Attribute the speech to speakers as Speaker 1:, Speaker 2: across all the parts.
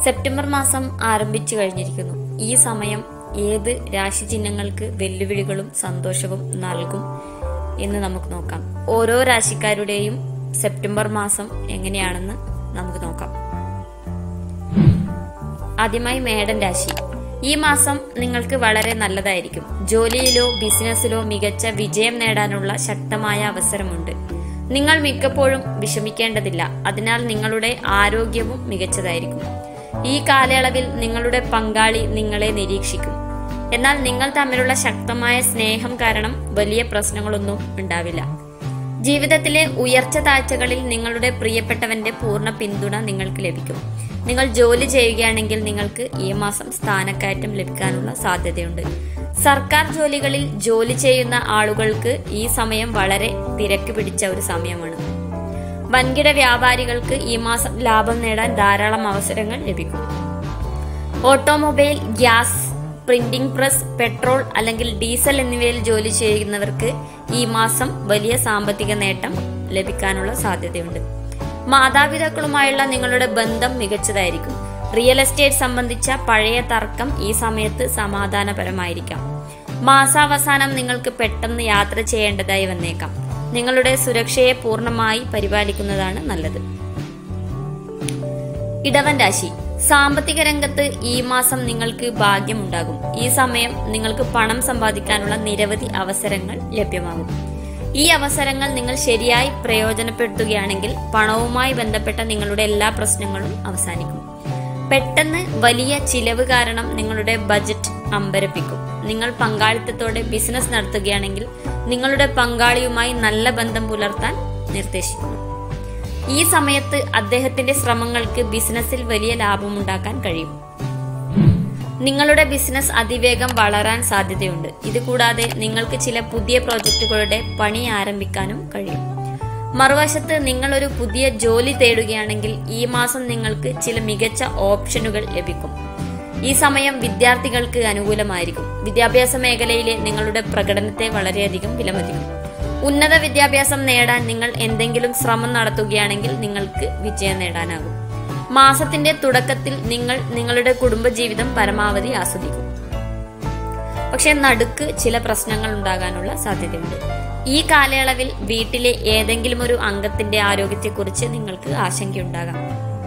Speaker 1: September മാസം ആരംഭിച്ചു കഴിഞ്ഞിരിക്കുന്നു ഈ സമയം ഏത് രാശിചിഹ്നങ്ങൾക്ക് വെല്ലുവിളികളും സന്തോഷവും നൽകും എന്ന് നമുക്ക് നോക്കാം ഓരോ രാശിക്കാരുടെയും സെപ്റ്റംബർ മാസം എങ്ങനെയാണെന്ന് നമുക്ക് നോക്കാം ആദ്യമായി മേടൻ രാശി ഈ മാസം നിങ്ങൾക്ക് വളരെ നല്ലതായിരിക്കും ജോലിയിലോ ബിസിനസ്സിലോ മികച്ച വിജയം നേടാനുള്ള ശക്തമായ അവസരമുണ്ട് നിങ്ങൾ മിക്കപ്പോഴും വിഷമിക്കേണ്ടതില്ല അതിനാൽ നിങ്ങളുടെ ആരോഗ്യവും മികച്ചതായിരിക്കും ഈ കാലയളവിൽ നിങ്ങളുടെ പങ്കാളി നിങ്ങളെ നിരീക്ഷിക്കും എന്നാൽ നിങ്ങൾ തമ്മിലുള്ള ശക്തമായ സ്നേഹം കാരണം വലിയ പ്രശ്നങ്ങളൊന്നും ഉണ്ടാവില്ല ജീവിതത്തിലെ ഉയർച്ച താഴ്ചകളിൽ നിങ്ങളുടെ പ്രിയപ്പെട്ടവന്റെ പൂർണ്ണ പിന്തുണ നിങ്ങൾക്ക് ലഭിക്കും നിങ്ങൾ ജോലി ചെയ്യുകയാണെങ്കിൽ നിങ്ങൾക്ക് ഈ മാസം സ്ഥാനക്കയറ്റം ലഭിക്കാനുള്ള സാധ്യതയുണ്ട് സർക്കാർ ജോലികളിൽ ജോലി ചെയ്യുന്ന ആളുകൾക്ക് ഈ സമയം വളരെ തിരക്ക് പിടിച്ച ഒരു സമയമാണ് വൻകിട വ്യാപാരികൾക്ക് ഈ മാസം ലാഭം നേടാൻ ധാരാളം അവസരങ്ങൾ ലഭിക്കും automobile gas printing press petrol അല്ലെങ്കിൽ ഡീസൽ എന്നിവയിൽ ജോലി ചെയ്യുന്നവർക്ക് ഈ മാസം വലിയ സാമ്പത്തിക നേട്ടം ലഭിക്കാനുള്ള സാധ്യതയുണ്ട് മാതാപിതാക്കളുമായുള്ള നിങ്ങളുടെ ബന്ധം മികച്ചതായിരിക്കും റിയൽ എസ്റ്റേറ്റ് സംബന്ധിച്ച പഴയ തർക്കം ഈ സമയത്ത് സമാധാനപരമായിരിക്കാം മാസാവസാനം നിങ്ങൾക്ക് പെട്ടെന്ന് യാത്ര ചെയ്യേണ്ടതായി വന്നേക്കാം നിങ്ങളുടെ സുരക്ഷയെ പൂർണ്ണമായി പരിപാലിക്കുന്നതാണ് നല്ലത് ഇടവൻ രാശി സാമ്പത്തിക രംഗത്ത് ഈ മാസം നിങ്ങൾക്ക് ഭാഗ്യമുണ്ടാകും ഈ സമയം നിങ്ങൾക്ക് പണം സമ്പാദിക്കാനുള്ള നിരവധി അവസരങ്ങൾ ലഭ്യമാകും ഈ അവസരങ്ങൾ നിങ്ങൾ ശരിയായി പ്രയോജനപ്പെടുത്തുകയാണെങ്കിൽ പണവുമായി ബന്ധപ്പെട്ട നിങ്ങളുടെ എല്ലാ പ്രശ്നങ്ങളും അവസാനിക്കും പെട്ടെന്ന് വലിയ ചിലവ് കാരണം നിങ്ങളുടെ ബജറ്റ് അമ്പരപ്പിക്കും നിങ്ങൾ പങ്കാളിത്തത്തോടെ ബിസിനസ് നടത്തുകയാണെങ്കിൽ നിങ്ങളുടെ പങ്കാളിയുമായി നല്ല ബന്ധം പുലർത്താൻ നിർദ്ദേശിക്കുന്നു ഈ സമയത്ത് അദ്ദേഹത്തിന്റെ ശ്രമങ്ങൾക്ക് ബിസിനസ്സിൽ വലിയ ലാഭമുണ്ടാക്കാൻ കഴിയും നിങ്ങളുടെ ബിസിനസ് അതിവേഗം വളരാൻ സാധ്യതയുണ്ട് ഇത് കൂടാതെ നിങ്ങൾക്ക് ചില പുതിയ പ്രോജക്റ്റുകളുടെ പണി ആരംഭിക്കാനും കഴിയും മറുവശത്ത് നിങ്ങൾ ഒരു പുതിയ ജോലി തേടുകയാണെങ്കിൽ ഈ മാസം നിങ്ങൾക്ക് ചില മികച്ച ഓപ്ഷനുകൾ ലഭിക്കും ഈ സമയം വിദ്യാർത്ഥികൾക്ക് അനുകൂലമായിരിക്കും വിദ്യാഭ്യാസ മേഖലയിലെ നിങ്ങളുടെ പ്രകടനത്തെ വളരെയധികം വിലമതിക്കും ഉന്നത വിദ്യാഭ്യാസം നേടാൻ നിങ്ങൾ എന്തെങ്കിലും ശ്രമം നടത്തുകയാണെങ്കിൽ നിങ്ങൾക്ക് വിജയം നേടാനാകും മാസത്തിന്റെ തുടക്കത്തിൽ നിങ്ങൾ നിങ്ങളുടെ കുടുംബജീവിതം പരമാവധി ആസ്വദിക്കും പക്ഷെ നടുക്ക് ചില പ്രശ്നങ്ങൾ ഉണ്ടാകാനുള്ള സാധ്യതയുണ്ട് ഈ കാലയളവിൽ വീട്ടിലെ ഏതെങ്കിലും ഒരു അംഗത്തിന്റെ ആരോഗ്യത്തെക്കുറിച്ച് നിങ്ങൾക്ക് ആശങ്കയുണ്ടാകാം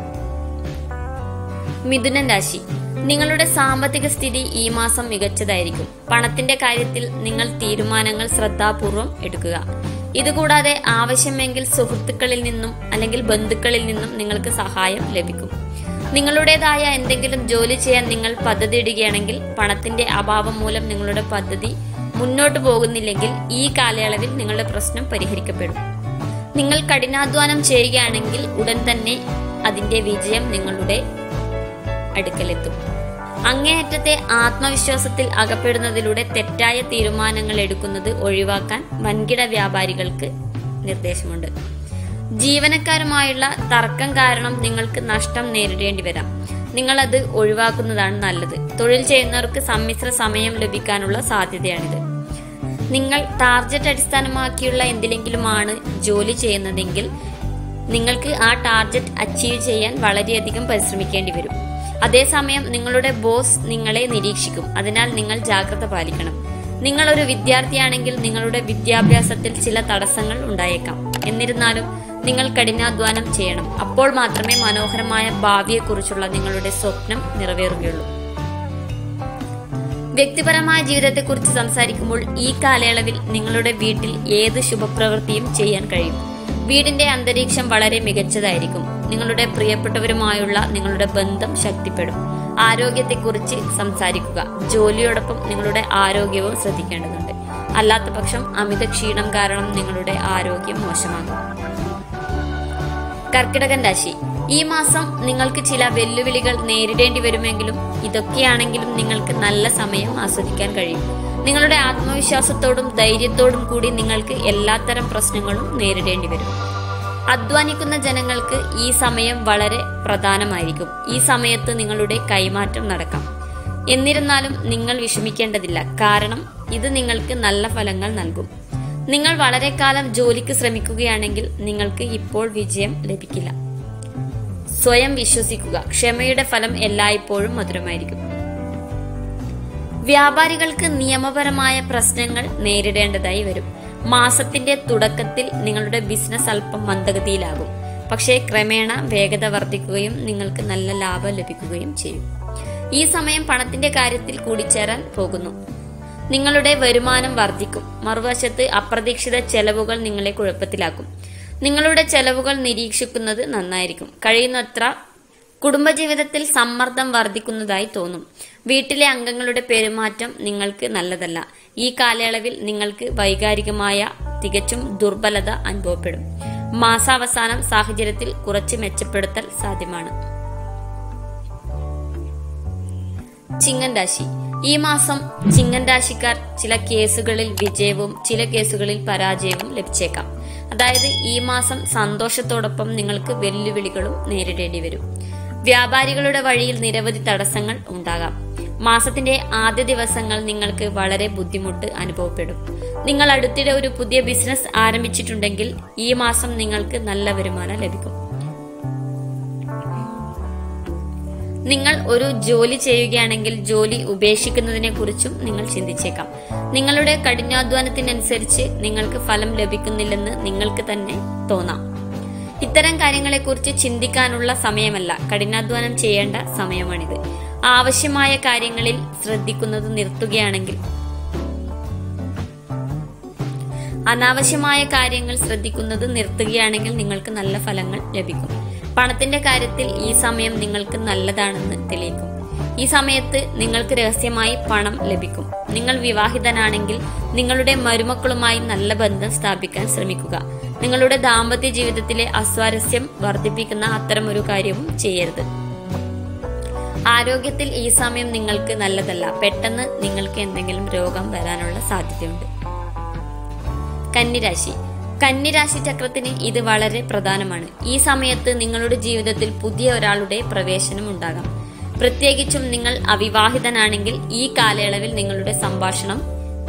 Speaker 1: മിഥുനൻ രാശി നിങ്ങളുടെ സാമ്പത്തിക സ്ഥിതി ഈ മാസം മികച്ചതായിരിക്കും പണത്തിന്റെ കാര്യത്തിൽ നിങ്ങൾ തീരുമാനങ്ങൾ ശ്രദ്ധാപൂർവം എടുക്കുക ഇതുകൂടാതെ ആവശ്യമെങ്കിൽ സുഹൃത്തുക്കളിൽ നിന്നും അല്ലെങ്കിൽ ബന്ധുക്കളിൽ നിന്നും നിങ്ങൾക്ക് സഹായം ലഭിക്കും നിങ്ങളുടേതായ എന്തെങ്കിലും ജോലി ചെയ്യാൻ നിങ്ങൾ പദ്ധതി ഇടുകയാണെങ്കിൽ പണത്തിന്റെ അഭാവം മൂലം നിങ്ങളുടെ പദ്ധതി മുന്നോട്ട് പോകുന്നില്ലെങ്കിൽ ഈ കാലയളവിൽ നിങ്ങളുടെ പ്രശ്നം പരിഹരിക്കപ്പെടും നിങ്ങൾ കഠിനാധ്വാനം ചെയ്യുകയാണെങ്കിൽ ഉടൻ തന്നെ അതിന്റെ വിജയം നിങ്ങളുടെ അടുക്കലെത്തും അങ്ങേയറ്റത്തെ ആത്മവിശ്വാസത്തിൽ അകപ്പെടുന്നതിലൂടെ തെറ്റായ തീരുമാനങ്ങൾ എടുക്കുന്നത് ഒഴിവാക്കാൻ വൻകിട വ്യാപാരികൾക്ക് നിർദ്ദേശമുണ്ട് ജീവനക്കാരുമായുള്ള തർക്കം കാരണം നിങ്ങൾക്ക് നഷ്ടം നേരിടേണ്ടി വരാം നിങ്ങൾ അത് ഒഴിവാക്കുന്നതാണ് നല്ലത് തൊഴിൽ ചെയ്യുന്നവർക്ക് സമ്മിശ്ര സമയം ലഭിക്കാനുള്ള സാധ്യതയാണിത് നിങ്ങൾ ടാർജറ്റ് അടിസ്ഥാനമാക്കിയുള്ള എന്തിലെങ്കിലുമാണ് ജോലി ചെയ്യുന്നതെങ്കിൽ നിങ്ങൾക്ക് ആ ടാർജറ്റ് അച്ചീവ് ചെയ്യാൻ വളരെയധികം പരിശ്രമിക്കേണ്ടി വരും അതേസമയം നിങ്ങളുടെ ബോസ് നിങ്ങളെ നിരീക്ഷിക്കും അതിനാൽ നിങ്ങൾ ജാഗ്രത പാലിക്കണം നിങ്ങൾ ഒരു വിദ്യാർത്ഥിയാണെങ്കിൽ നിങ്ങളുടെ വിദ്യാഭ്യാസത്തിൽ ചില തടസ്സങ്ങൾ ഉണ്ടായേക്കാം എന്നിരുന്നാലും നിങ്ങൾ കഠിനാധ്വാനം ചെയ്യണം അപ്പോൾ മാത്രമേ മനോഹരമായ ഭാവിയെക്കുറിച്ചുള്ള നിങ്ങളുടെ സ്വപ്നം നിറവേറുകയുള്ളൂ വ്യക്തിപരമായ ജീവിതത്തെക്കുറിച്ച് സംസാരിക്കുമ്പോൾ ഈ കാലയളവിൽ നിങ്ങളുടെ വീട്ടിൽ ഏത് ശുഭപ്രവൃത്തിയും ചെയ്യാൻ കഴിയും വീടിന്റെ അന്തരീക്ഷം വളരെ മികച്ചതായിരിക്കും നിങ്ങളുടെ പ്രിയപ്പെട്ടവരുമായുള്ള നിങ്ങളുടെ ബന്ധം ശക്തിപ്പെടും ആരോഗ്യത്തെക്കുറിച്ച് സംസാരിക്കുക ജോലിയോടൊപ്പം നിങ്ങളുടെ ആരോഗ്യവും ശ്രദ്ധിക്കേണ്ടതുണ്ട് അല്ലാത്ത പക്ഷം അമിത ക്ഷീണം കാരണം നിങ്ങളുടെ ആരോഗ്യം മോശമാകും കർക്കിടകൻ രാശി ഈ മാസം നിങ്ങൾക്ക് ചില വെല്ലുവിളികൾ നേരിടേണ്ടി വരുമെങ്കിലും ഇതൊക്കെയാണെങ്കിലും നിങ്ങൾക്ക് നല്ല സമയം ആസ്വദിക്കാൻ കഴിയും നിങ്ങളുടെ ആത്മവിശ്വാസത്തോടും ധൈര്യത്തോടും കൂടി നിങ്ങൾക്ക് എല്ലാത്തരം പ്രശ്നങ്ങളും നേരിടേണ്ടി വരും അധ്വാനിക്കുന്ന ജനങ്ങൾക്ക് ഈ സമയം വളരെ പ്രധാനമായിരിക്കും ഈ സമയത്ത് നിങ്ങളുടെ കൈമാറ്റം നടക്കാം എന്നിരുന്നാലും നിങ്ങൾ വിഷമിക്കേണ്ടതില്ല കാരണം ഇത് നിങ്ങൾക്ക് നല്ല ഫലങ്ങൾ നൽകും നിങ്ങൾ വളരെ കാലം ജോലിക്ക് ശ്രമിക്കുകയാണെങ്കിൽ നിങ്ങൾക്ക് ഇപ്പോൾ വിജയം ലഭിക്കില്ല സ്വയം വിശ്വസിക്കുക ക്ഷമയുടെ ഫലം എല്ലായ്പ്പോഴും മധുരമായിരിക്കും വ്യാപാരികൾക്ക് നിയമപരമായ പ്രശ്നങ്ങൾ നേരിടേണ്ടതായി വരും മാസത്തിന്റെ തുടക്കത്തിൽ നിങ്ങളുടെ ബിസിനസ് അല്പം മന്ദഗതിയിലാകും പക്ഷേ ക്രമേണ വേഗത വർദ്ധിക്കുകയും നിങ്ങൾക്ക് നല്ല ലാഭം ലഭിക്കുകയും ചെയ്യും ഈ സമയം പണത്തിന്റെ കാര്യത്തിൽ കൂടിച്ചേരാൻ പോകുന്നു നിങ്ങളുടെ വരുമാനം വർദ്ധിക്കും മറുവശത്ത് അപ്രതീക്ഷിത ചെലവുകൾ നിങ്ങളെ കുഴപ്പത്തിലാക്കും നിങ്ങളുടെ ചെലവുകൾ നിരീക്ഷിക്കുന്നത് നന്നായിരിക്കും കഴിയുന്നത്ര കുടുംബജീവിതത്തിൽ സമ്മർദ്ദം വർദ്ധിക്കുന്നതായി തോന്നും വീട്ടിലെ അംഗങ്ങളുടെ പെരുമാറ്റം നിങ്ങൾക്ക് നല്ലതല്ല ഈ കാലയളവിൽ നിങ്ങൾക്ക് വൈകാരികമായ തികച്ചും ദുർബലത അനുഭവപ്പെടും മാസാവസാനം സാഹചര്യത്തിൽ കുറച്ച് മെച്ചപ്പെടുത്തൽ സാധ്യമാണ് ചിങ്ങൻ രാശി ഈ മാസം ചിങ്ങൻ രാശിക്കാർ ചില കേസുകളിൽ വിജയവും ചില കേസുകളിൽ പരാജയവും ലഭിച്ചേക്കാം അതായത് ഈ മാസം സന്തോഷത്തോടൊപ്പം നിങ്ങൾക്ക് വെല്ലുവിളികളും നേരിടേണ്ടി വരും വ്യാപാരികളുടെ വഴിയിൽ നിരവധി തടസ്സങ്ങൾ ഉണ്ടാകാം മാസത്തിന്റെ ആദ്യ ദിവസങ്ങൾ നിങ്ങൾക്ക് വളരെ ബുദ്ധിമുട്ട് അനുഭവപ്പെടും നിങ്ങൾ അടുത്തിടെ ഒരു പുതിയ ബിസിനസ് ആരംഭിച്ചിട്ടുണ്ടെങ്കിൽ ഈ മാസം നിങ്ങൾക്ക് നല്ല വരുമാനം ലഭിക്കും നിങ്ങൾ ഒരു ജോലി ചെയ്യുകയാണെങ്കിൽ ജോലി ഉപേക്ഷിക്കുന്നതിനെ കുറിച്ചും നിങ്ങൾ ചിന്തിച്ചേക്കാം നിങ്ങളുടെ കഠിനാധ്വാനത്തിനനുസരിച്ച് നിങ്ങൾക്ക് ഫലം ലഭിക്കുന്നില്ലെന്ന് നിങ്ങൾക്ക് തന്നെ തോന്നാം ഇത്തരം കാര്യങ്ങളെക്കുറിച്ച് ചിന്തിക്കാനുള്ള സമയമല്ല കഠിനാധ്വാനം ചെയ്യേണ്ട സമയമാണിത് ആവശ്യമായ കാര്യങ്ങളിൽ ശ്രദ്ധിക്കുന്നത് നിർത്തുകയാണെങ്കിൽ അനാവശ്യമായ കാര്യങ്ങൾ ശ്രദ്ധിക്കുന്നത് നിർത്തുകയാണെങ്കിൽ നിങ്ങൾക്ക് നല്ല ഫലങ്ങൾ ലഭിക്കും പണത്തിന്റെ കാര്യത്തിൽ ഈ സമയം നിങ്ങൾക്ക് നല്ലതാണെന്ന് തെളിയിക്കും ഈ സമയത്ത് നിങ്ങൾക്ക് രഹസ്യമായി പണം ലഭിക്കും നിങ്ങൾ വിവാഹിതനാണെങ്കിൽ നിങ്ങളുടെ മരുമക്കളുമായി നല്ല ബന്ധം സ്ഥാപിക്കാൻ ശ്രമിക്കുക നിങ്ങളുടെ ദാമ്പത്യ ജീവിതത്തിലെ അസ്വാരസ്യം വർദ്ധിപ്പിക്കുന്ന അത്തരമൊരു കാര്യവും ചെയ്യരുത് ആരോഗ്യത്തിൽ ഈ സമയം നിങ്ങൾക്ക് നല്ലതല്ല പെട്ടെന്ന് നിങ്ങൾക്ക് എന്തെങ്കിലും രോഗം വരാനുള്ള സാധ്യതയുണ്ട് കന്നിരാശി കന്നിരാശി ചക്രത്തിന് ഇത് വളരെ പ്രധാനമാണ് ഈ സമയത്ത് നിങ്ങളുടെ ജീവിതത്തിൽ പുതിയ ഒരാളുടെ പ്രവേശനം ഉണ്ടാകാം പ്രത്യേകിച്ചും നിങ്ങൾ അവിവാഹിതനാണെങ്കിൽ ഈ കാലയളവിൽ നിങ്ങളുടെ സംഭാഷണം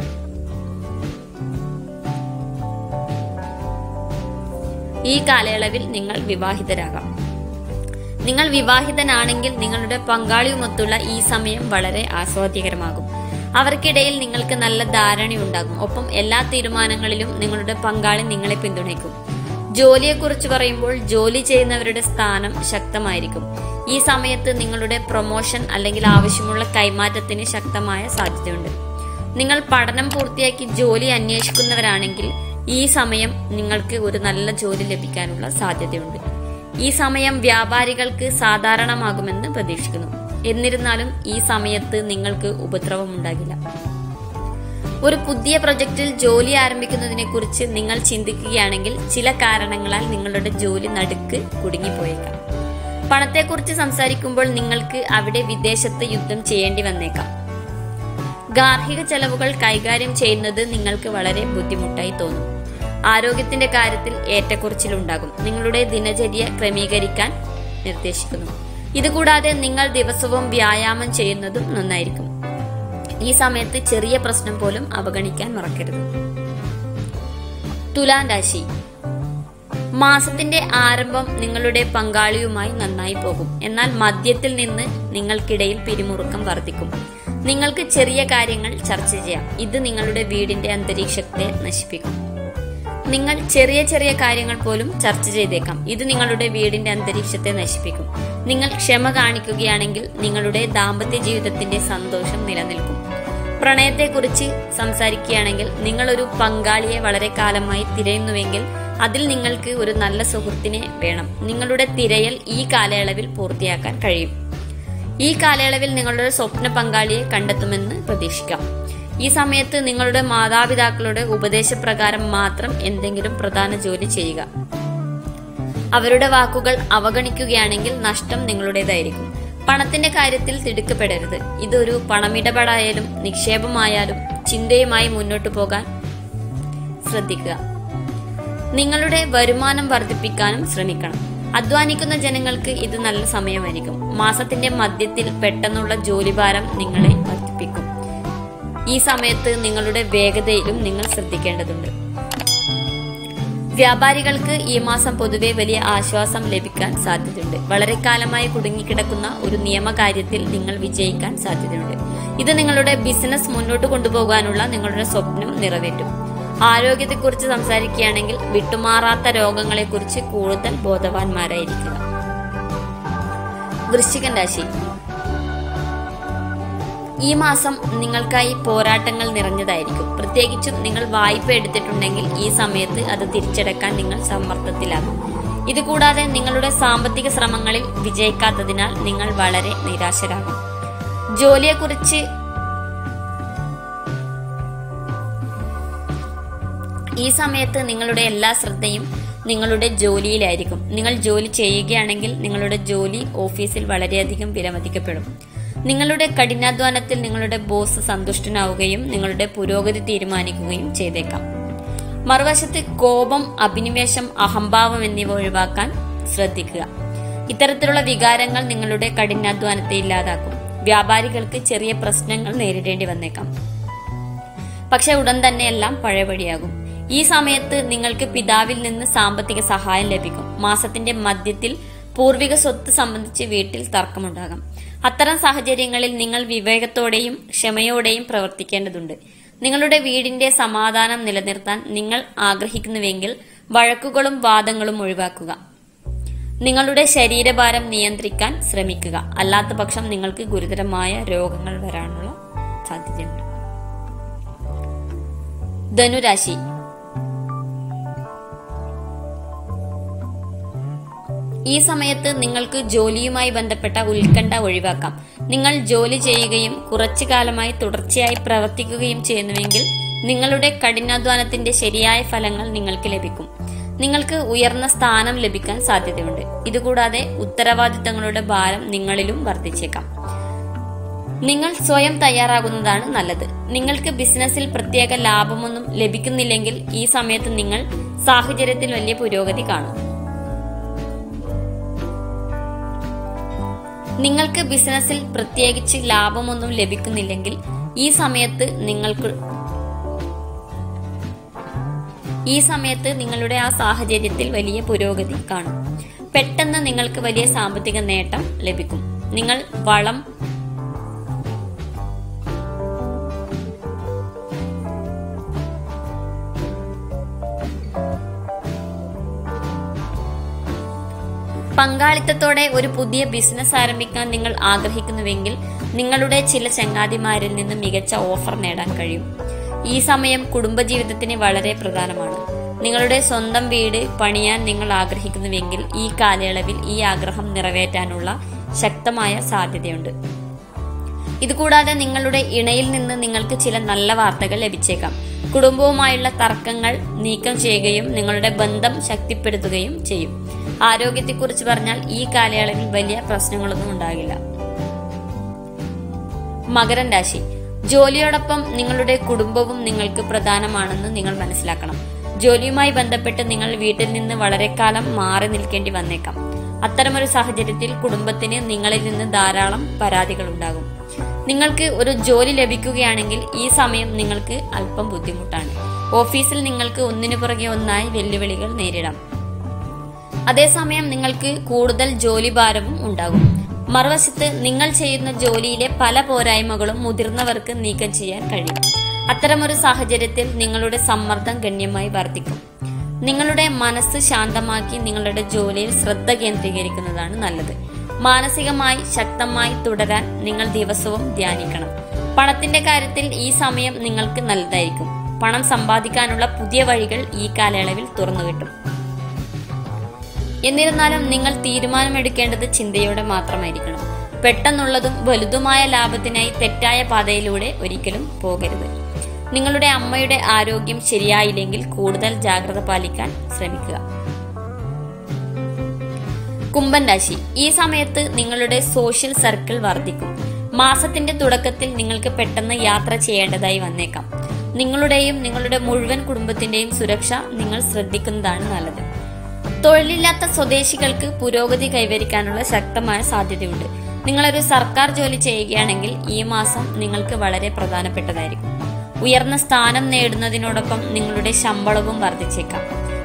Speaker 1: ഈ കാലയളവിൽ നിങ്ങൾ വിവാഹിതരാകാം നിങ്ങൾ വിവാഹിതനാണെങ്കിൽ നിങ്ങളുടെ പങ്കാളിയുമൊത്തുള്ള ഈ സമയം വളരെ ആസ്വാദ്യകരമാകും അവർക്കിടയിൽ നിങ്ങൾക്ക് നല്ല ധാരണയുണ്ടാകും ഒപ്പം എല്ലാ തീരുമാനങ്ങളിലും നിങ്ങളുടെ പങ്കാളി നിങ്ങളെ പിന്തുണയ്ക്കും ജോലിയെക്കുറിച്ച് പറയുമ്പോൾ ജോലി ചെയ്യുന്നവരുടെ സ്ഥാനം ശക്തമായിരിക്കും ഈ സമയത്ത് നിങ്ങളുടെ പ്രൊമോഷൻ അല്ലെങ്കിൽ ആവശ്യമുള്ള കൈമാറ്റത്തിന് ശക്തമായ സാധ്യതയുണ്ട് നിങ്ങൾ പഠനം പൂർത്തിയാക്കി ജോലി അന്വേഷിക്കുന്നവരാണെങ്കിൽ ഈ സമയം നിങ്ങൾക്ക് ഒരു നല്ല ജോലി ലഭിക്കാനുള്ള സാധ്യതയുണ്ട് ഈ സമയം വ്യാപാരികൾക്ക് സാധാരണമാകുമെന്ന് പ്രതീക്ഷിക്കുന്നു എന്നിരുന്നാലും ഈ സമയത്ത് നിങ്ങൾക്ക് ഉപദ്രവമുണ്ടാകില്ല ഒരു പുതിയ പ്രൊജക്റ്റിൽ ജോലി ആരംഭിക്കുന്നതിനെ കുറിച്ച് നിങ്ങൾ ചിന്തിക്കുകയാണെങ്കിൽ ചില കാരണങ്ങളാൽ നിങ്ങളുടെ ജോലി നടുക്ക് കുടുങ്ങിപ്പോയേക്കാം പണത്തെക്കുറിച്ച് സംസാരിക്കുമ്പോൾ നിങ്ങൾക്ക് അവിടെ വിദേശത്ത് യുദ്ധം ചെയ്യേണ്ടി വന്നേക്കാം ഗാർഹിക ചെലവുകൾ കൈകാര്യം ചെയ്യുന്നത് നിങ്ങൾക്ക് വളരെ ബുദ്ധിമുട്ടായി തോന്നും ആരോഗ്യത്തിന്റെ കാര്യത്തിൽ ഏറ്റക്കുറച്ചിലുണ്ടാകും നിങ്ങളുടെ ദിനചര്യ ക്രമീകരിക്കാൻ നിർദ്ദേശിക്കുന്നു ഇതുകൂടാതെ നിങ്ങൾ ദിവസവും വ്യായാമം ചെയ്യുന്നതും നന്നായിരിക്കും ഈ സമയത്ത് ചെറിയ പ്രശ്നം പോലും അവഗണിക്കാൻ മറക്കരുത് തുലാം രാശി മാസത്തിന്റെ ആരംഭം നിങ്ങളുടെ പങ്കാളിയുമായി നന്നായി പോകും എന്നാൽ മദ്യത്തിൽ നിന്ന് നിങ്ങൾക്കിടയിൽ പിരിമുറുക്കം വർദ്ധിക്കും നിങ്ങൾക്ക് ചെറിയ കാര്യങ്ങൾ ചർച്ച ചെയ്യാം ഇത് നിങ്ങളുടെ വീടിന്റെ അന്തരീക്ഷത്തെ നശിപ്പിക്കും നിങ്ങൾ ചെറിയ ചെറിയ കാര്യങ്ങൾ പോലും ചർച്ച ചെയ്തേക്കാം ഇത് നിങ്ങളുടെ വീടിന്റെ അന്തരീക്ഷത്തെ നശിപ്പിക്കും നിങ്ങൾ ക്ഷമ കാണിക്കുകയാണെങ്കിൽ നിങ്ങളുടെ ദാമ്പത്യ ജീവിതത്തിന്റെ സന്തോഷം നിലനിൽക്കും പ്രണയത്തെക്കുറിച്ച് സംസാരിക്കുകയാണെങ്കിൽ നിങ്ങളൊരു പങ്കാളിയെ വളരെ കാലമായി തിരയുന്നുവെങ്കിൽ അതിൽ നിങ്ങൾക്ക് ഒരു നല്ല സുഹൃത്തിനെ വേണം നിങ്ങളുടെ തിരയൽ ഈ കാലയളവിൽ പൂർത്തിയാക്കാൻ കഴിയും ഈ കാലയളവിൽ നിങ്ങളുടെ സ്വപ്ന പങ്കാളിയെ കണ്ടെത്തുമെന്ന് പ്രതീക്ഷിക്കാം ഈ സമയത്ത് നിങ്ങളുടെ മാതാപിതാക്കളുടെ ഉപദേശപ്രകാരം മാത്രം എന്തെങ്കിലും പ്രധാന ജോലി ചെയ്യുക അവരുടെ വാക്കുകൾ അവഗണിക്കുകയാണെങ്കിൽ നഷ്ടം നിങ്ങളുടേതായിരിക്കും പണത്തിന്റെ കാര്യത്തിൽ തിടുക്കപ്പെടരുത് ഇതൊരു പണമിടപാടായാലും നിക്ഷേപമായാലും ചിന്തയുമായി മുന്നോട്ടു പോകാൻ ശ്രദ്ധിക്കുക നിങ്ങളുടെ വരുമാനം വർദ്ധിപ്പിക്കാനും ശ്രമിക്കണം അധ്വാനിക്കുന്ന ജനങ്ങൾക്ക് ഇത് നല്ല സമയമായിരിക്കും മാസത്തിന്റെ മധ്യത്തിൽ പെട്ടെന്നുള്ള ജോലിഭാരം നിങ്ങളെ വർദ്ധിപ്പിക്കും ഈ സമയത്ത് നിങ്ങളുടെ വേഗതയിലും നിങ്ങൾ ശ്രദ്ധിക്കേണ്ടതുണ്ട് വ്യാപാരികൾക്ക് ഈ മാസം പൊതുവെ വലിയ ആശ്വാസം ലഭിക്കാൻ സാധ്യതയുണ്ട് വളരെ കാലമായി കുടുങ്ങിക്കിടക്കുന്ന ഒരു നിയമകാര്യത്തിൽ നിങ്ങൾ വിജയിക്കാൻ സാധ്യതയുണ്ട് ഇത് നിങ്ങളുടെ ബിസിനസ് മുന്നോട്ട് കൊണ്ടുപോകാനുള്ള നിങ്ങളുടെ സ്വപ്നം നിറവേറ്റും ആരോഗ്യത്തെക്കുറിച്ച് സംസാരിക്കുകയാണെങ്കിൽ വിട്ടുമാറാത്ത രോഗങ്ങളെക്കുറിച്ച് കൂടുതൽ ബോധവാന്മാരായിരിക്കുക വൃശ്ചികൻ രാശി ഈ മാസം നിങ്ങൾക്കായി പോരാട്ടങ്ങൾ നിറഞ്ഞതായിരിക്കും പ്രത്യേകിച്ചും നിങ്ങൾ വായ്പ എടുത്തിട്ടുണ്ടെങ്കിൽ ഈ സമയത്ത് അത് തിരിച്ചടക്കാൻ നിങ്ങൾ സമ്മർദ്ദത്തിലാകും ഇതുകൂടാതെ നിങ്ങളുടെ സാമ്പത്തിക ശ്രമങ്ങളിൽ വിജയിക്കാത്തതിനാൽ നിങ്ങൾ വളരെ നിരാശരാകും ജോലിയെക്കുറിച്ച് ഈ സമയത്ത് നിങ്ങളുടെ എല്ലാ ശ്രദ്ധയും നിങ്ങളുടെ ജോലിയിലായിരിക്കും നിങ്ങൾ ജോലി ചെയ്യുകയാണെങ്കിൽ നിങ്ങളുടെ ജോലി ഓഫീസിൽ വളരെയധികം വിലമതിക്കപ്പെടും നിങ്ങളുടെ കഠിനാധ്വാനത്തിൽ നിങ്ങളുടെ ബോസ് സന്തുഷ്ടനാവുകയും നിങ്ങളുടെ പുരോഗതി തീരുമാനിക്കുകയും ചെയ്തേക്കാം മറുവശത്ത് കോപം അഭിനിവേശം അഹംഭാവം എന്നിവ ഒഴിവാക്കാൻ ശ്രദ്ധിക്കുക ഇത്തരത്തിലുള്ള വികാരങ്ങൾ നിങ്ങളുടെ കഠിനാധ്വാനത്തെ ഇല്ലാതാക്കും വ്യാപാരികൾക്ക് ചെറിയ പ്രശ്നങ്ങൾ നേരിടേണ്ടി വന്നേക്കാം പക്ഷെ ഉടൻ തന്നെ എല്ലാം പഴയപടിയാകും ഈ സമയത്ത് നിങ്ങൾക്ക് പിതാവിൽ നിന്ന് സാമ്പത്തിക സഹായം ലഭിക്കും മാസത്തിന്റെ മധ്യത്തിൽ പൂർവിക സ്വത്ത് സംബന്ധിച്ച് വീട്ടിൽ തർക്കമുണ്ടാകാം അത്തരം സാഹചര്യങ്ങളിൽ നിങ്ങൾ വിവേകത്തോടെയും ക്ഷമയോടെയും പ്രവർത്തിക്കേണ്ടതുണ്ട് നിങ്ങളുടെ വീടിന്റെ സമാധാനം നിലനിർത്താൻ നിങ്ങൾ ആഗ്രഹിക്കുന്നുവെങ്കിൽ വഴക്കുകളും വാദങ്ങളും ഒഴിവാക്കുക നിങ്ങളുടെ ശരീരഭാരം നിയന്ത്രിക്കാൻ ശ്രമിക്കുക അല്ലാത്ത പക്ഷം നിങ്ങൾക്ക് ഗുരുതരമായ രോഗങ്ങൾ വരാനുള്ള സാധ്യതയുണ്ട് ധനുരാശി ഈ സമയത്ത് നിങ്ങൾക്ക് ജോലിയുമായി ബന്ധപ്പെട്ട ഉത്കണ്ഠ ഒഴിവാക്കാം നിങ്ങൾ ജോലി ചെയ്യുകയും കുറച്ചു കാലമായി തുടർച്ചയായി പ്രവർത്തിക്കുകയും ചെയ്യുന്നുവെങ്കിൽ നിങ്ങളുടെ കഠിനാധ്വാനത്തിന്റെ ശരിയായ ഫലങ്ങൾ നിങ്ങൾക്ക് ലഭിക്കും നിങ്ങൾക്ക് ഉയർന്ന സ്ഥാനം ലഭിക്കാൻ സാധ്യതയുണ്ട് ഇതുകൂടാതെ ഉത്തരവാദിത്തങ്ങളുടെ ഭാരം നിങ്ങളിലും വർദ്ധിച്ചേക്കാം നിങ്ങൾ സ്വയം തയ്യാറാകുന്നതാണ് നല്ലത് നിങ്ങൾക്ക് ബിസിനസ്സിൽ പ്രത്യേക ലാഭമൊന്നും ലഭിക്കുന്നില്ലെങ്കിൽ ഈ സമയത്ത് നിങ്ങൾ സാഹചര്യത്തിൽ വലിയ പുരോഗതി കാണും നിങ്ങൾക്ക് ബിസിനസ്സിൽ പ്രത്യേകിച്ച് ലാഭമൊന്നും ലഭിക്കുന്നില്ലെങ്കിൽ ഈ സമയത്ത് നിങ്ങൾക്ക് ഈ സമയത്ത് നിങ്ങളുടെ ആ സാഹചര്യത്തിൽ വലിയ പുരോഗതി കാണും പെട്ടെന്ന് നിങ്ങൾക്ക് വലിയ സാമ്പത്തിക നേട്ടം ലഭിക്കും നിങ്ങൾ വളം പങ്കാളിത്തത്തോടെ ഒരു പുതിയ ബിസിനസ് ആരംഭിക്കാൻ നിങ്ങൾ ആഗ്രഹിക്കുന്നുവെങ്കിൽ നിങ്ങളുടെ ചില ചങ്ങാതിമാരിൽ നിന്ന് മികച്ച ഓഫർ നേടാൻ കഴിയും ഈ സമയം കുടുംബജീവിതത്തിന് വളരെ പ്രധാനമാണ് നിങ്ങളുടെ സ്വന്തം വീട് പണിയാൻ നിങ്ങൾ ആഗ്രഹിക്കുന്നുവെങ്കിൽ ഈ കാലയളവിൽ ഈ ആഗ്രഹം നിറവേറ്റാനുള്ള ശക്തമായ സാധ്യതയുണ്ട് ഇതുകൂടാതെ നിങ്ങളുടെ ഇണയിൽ നിന്ന് നിങ്ങൾക്ക് ചില നല്ല വാർത്തകൾ ലഭിച്ചേക്കാം കുടുംബവുമായുള്ള തർക്കങ്ങൾ നീക്കം ചെയ്യുകയും നിങ്ങളുടെ ബന്ധം ശക്തിപ്പെടുത്തുകയും ചെയ്യും ആരോഗ്യത്തെക്കുറിച്ച് പറഞ്ഞാൽ ഈ കാലയളവിൽ വലിയ പ്രശ്നങ്ങളൊന്നും ഉണ്ടാകില്ല മകരൻ രാശി ജോലിയോടൊപ്പം നിങ്ങളുടെ കുടുംബവും നിങ്ങൾക്ക് പ്രധാനമാണെന്ന് നിങ്ങൾ മനസ്സിലാക്കണം ജോലിയുമായി ബന്ധപ്പെട്ട് നിങ്ങൾ വീട്ടിൽ നിന്ന് വളരെ കാലം മാറി നിൽക്കേണ്ടി വന്നേക്കാം അത്തരമൊരു സാഹചര്യത്തിൽ കുടുംബത്തിന് നിങ്ങളിൽ നിന്ന് ധാരാളം പരാതികൾ ഉണ്ടാകും നിങ്ങൾക്ക് ഒരു ജോലി ലഭിക്കുകയാണെങ്കിൽ ഈ സമയം നിങ്ങൾക്ക് അല്പം ബുദ്ധിമുട്ടാണ് ഓഫീസിൽ നിങ്ങൾക്ക് ഒന്നിനു പുറകെ ഒന്നായി വെല്ലുവിളികൾ നേരിടാം അതേസമയം നിങ്ങൾക്ക് കൂടുതൽ ജോലിഭാരവും ഉണ്ടാകും മറുവശത്ത് നിങ്ങൾ ചെയ്യുന്ന ജോലിയിലെ പല പോരായ്മകളും മുതിർന്നവർക്ക് നീക്കം ചെയ്യാൻ കഴിയും അത്തരമൊരു സാഹചര്യത്തിൽ നിങ്ങളുടെ സമ്മർദ്ദം ഗണ്യമായി വർദ്ധിക്കും നിങ്ങളുടെ മനസ്സ് ശാന്തമാക്കി നിങ്ങളുടെ ജോലിയിൽ ശ്രദ്ധ കേന്ദ്രീകരിക്കുന്നതാണ് നല്ലത് മാനസികമായി ശക്തമായി തുടരാൻ നിങ്ങൾ ദിവസവും ധ്യാനിക്കണം പണത്തിന്റെ കാര്യത്തിൽ ഈ സമയം നിങ്ങൾക്ക് നല്ലതായിരിക്കും പണം സമ്പാദിക്കാനുള്ള പുതിയ വഴികൾ ഈ കാലയളവിൽ തുറന്നു കിട്ടും എന്നിരുന്നാലും നിങ്ങൾ തീരുമാനമെടുക്കേണ്ടത് ചിന്തയോടെ മാത്രമായിരിക്കണം പെട്ടെന്നുള്ളതും വലുതുമായ ലാഭത്തിനായി തെറ്റായ പാതയിലൂടെ ഒരിക്കലും പോകരുത് നിങ്ങളുടെ അമ്മയുടെ ആരോഗ്യം ശരിയായില്ലെങ്കിൽ കൂടുതൽ ജാഗ്രത പാലിക്കാൻ ശ്രമിക്കുക കുംഭൻ രാശി ഈ സമയത്ത് നിങ്ങളുടെ സോഷ്യൽ സർക്കിൾ വർദ്ധിക്കും മാസത്തിന്റെ തുടക്കത്തിൽ നിങ്ങൾക്ക് പെട്ടെന്ന് യാത്ര ചെയ്യേണ്ടതായി വന്നേക്കാം നിങ്ങളുടെയും നിങ്ങളുടെ മുഴുവൻ കുടുംബത്തിന്റെയും സുരക്ഷ നിങ്ങൾ ശ്രദ്ധിക്കുന്നതാണ് നല്ലത് തൊഴിലില്ലാത്ത സ്വദേശികൾക്ക് പുരോഗതി കൈവരിക്കാനുള്ള ശക്തമായ സാധ്യതയുണ്ട് നിങ്ങളൊരു സർക്കാർ ജോലി ചെയ്യുകയാണെങ്കിൽ ഈ മാസം നിങ്ങൾക്ക് വളരെ പ്രധാനപ്പെട്ടതായിരിക്കും ഉയർന്ന സ്ഥാനം നേടുന്നതിനോടൊപ്പം നിങ്ങളുടെ ശമ്പളവും വർദ്ധിച്ചേക്കാം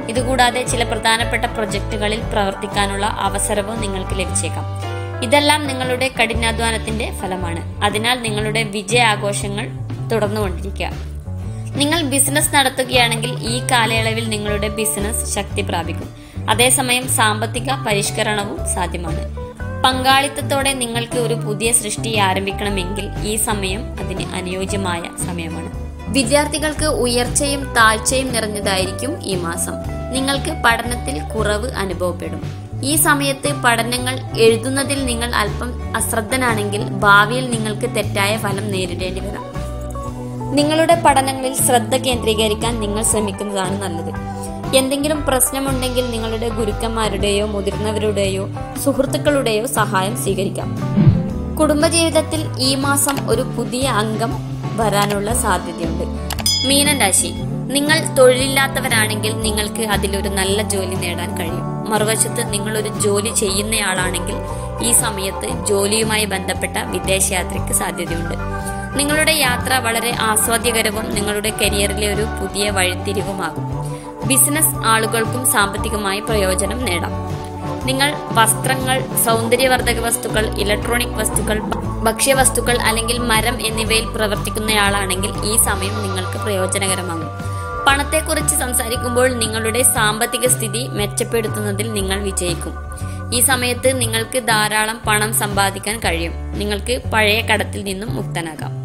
Speaker 1: ഇതുകൂടാതെ ചില പ്രധാനപ്പെട്ട പ്രൊജക്ടുകളിൽ പ്രവർത്തിക്കാനുള്ള അവസരവും നിങ്ങൾക്ക് ലഭിച്ചേക്കാം ഇതെല്ലാം നിങ്ങളുടെ കഠിനാധ്വാനത്തിന്റെ ഫലമാണ് അതിനാൽ നിങ്ങളുടെ വിജയാഘോഷങ്ങൾ തുടർന്നുകൊണ്ടിരിക്കുക നിങ്ങൾ ബിസിനസ് നടത്തുകയാണെങ്കിൽ ഈ കാലയളവിൽ നിങ്ങളുടെ ബിസിനസ് ശക്തി പ്രാപിക്കും അതേസമയം സാമ്പത്തിക പരിഷ്കരണവും സാധ്യമാണ് പങ്കാളിത്തത്തോടെ നിങ്ങൾക്ക് ഒരു പുതിയ സൃഷ്ടി ആരംഭിക്കണമെങ്കിൽ ഈ സമയം അതിന് അനുയോജ്യമായ സമയമാണ് വിദ്യാർത്ഥികൾക്ക് ഉയർച്ചയും താഴ്ചയും നിറഞ്ഞതായിരിക്കും ഈ മാസം നിങ്ങൾക്ക് പഠനത്തിൽ കുറവ് അനുഭവപ്പെടും ഈ സമയത്ത് പഠനങ്ങൾ എഴുതുന്നതിൽ നിങ്ങൾ അല്പം അശ്രദ്ധനാണെങ്കിൽ ഭാവിയിൽ നിങ്ങൾക്ക് തെറ്റായ ഫലം നേരിടേണ്ടി വരാം നിങ്ങളുടെ പഠനങ്ങളിൽ ശ്രദ്ധ കേന്ദ്രീകരിക്കാൻ നിങ്ങൾ ശ്രമിക്കുന്നതാണ് നല്ലത് എന്തെങ്കിലും പ്രശ്നമുണ്ടെങ്കിൽ നിങ്ങളുടെ ഗുരുക്കന്മാരുടെയോ മുതിർന്നവരുടെയോ സുഹൃത്തുക്കളുടെയോ സഹായം സ്വീകരിക്കാം കുടുംബജീവിതത്തിൽ ഈ മാസം ഒരു പുതിയ അംഗം വരാനുള്ള സാധ്യതയുണ്ട് മീനൻ രാശി നിങ്ങൾ തൊഴിലില്ലാത്തവരാണെങ്കിൽ നിങ്ങൾക്ക് അതിലൊരു നല്ല ജോലി നേടാൻ കഴിയും മറുവശത്ത് നിങ്ങൾ ഒരു ജോലി ചെയ്യുന്നയാളാണെങ്കിൽ ഈ സമയത്ത് ജോലിയുമായി ബന്ധപ്പെട്ട വിദേശയാത്രയ്ക്ക് സാധ്യതയുണ്ട് നിങ്ങളുടെ യാത്ര വളരെ ആസ്വാദ്യകരവും നിങ്ങളുടെ കരിയറിലെ ഒരു പുതിയ വഴിത്തിരിവുമാകും ബിസിനസ് ആളുകൾക്കും സാമ്പത്തികമായി പ്രയോജനം നേടാം നിങ്ങൾ വസ്ത്രങ്ങൾ സൗന്ദര്യവർദ്ധക വസ്തുക്കൾ ഇലക്ട്രോണിക് വസ്തുക്കൾ ഭക്ഷ്യവസ്തുക്കൾ അല്ലെങ്കിൽ മരം എന്നിവയിൽ പ്രവർത്തിക്കുന്നയാളാണെങ്കിൽ ഈ സമയം നിങ്ങൾക്ക് പ്രയോജനകരമാകും പണത്തെക്കുറിച്ച് സംസാരിക്കുമ്പോൾ നിങ്ങളുടെ സാമ്പത്തിക സ്ഥിതി മെച്ചപ്പെടുത്തുന്നതിൽ നിങ്ങൾ വിജയിക്കും ഈ സമയത്ത് നിങ്ങൾക്ക് ധാരാളം പണം സമ്പാദിക്കാൻ കഴിയും നിങ്ങൾക്ക് പഴയ കടത്തിൽ നിന്നും മുക്തനാകാം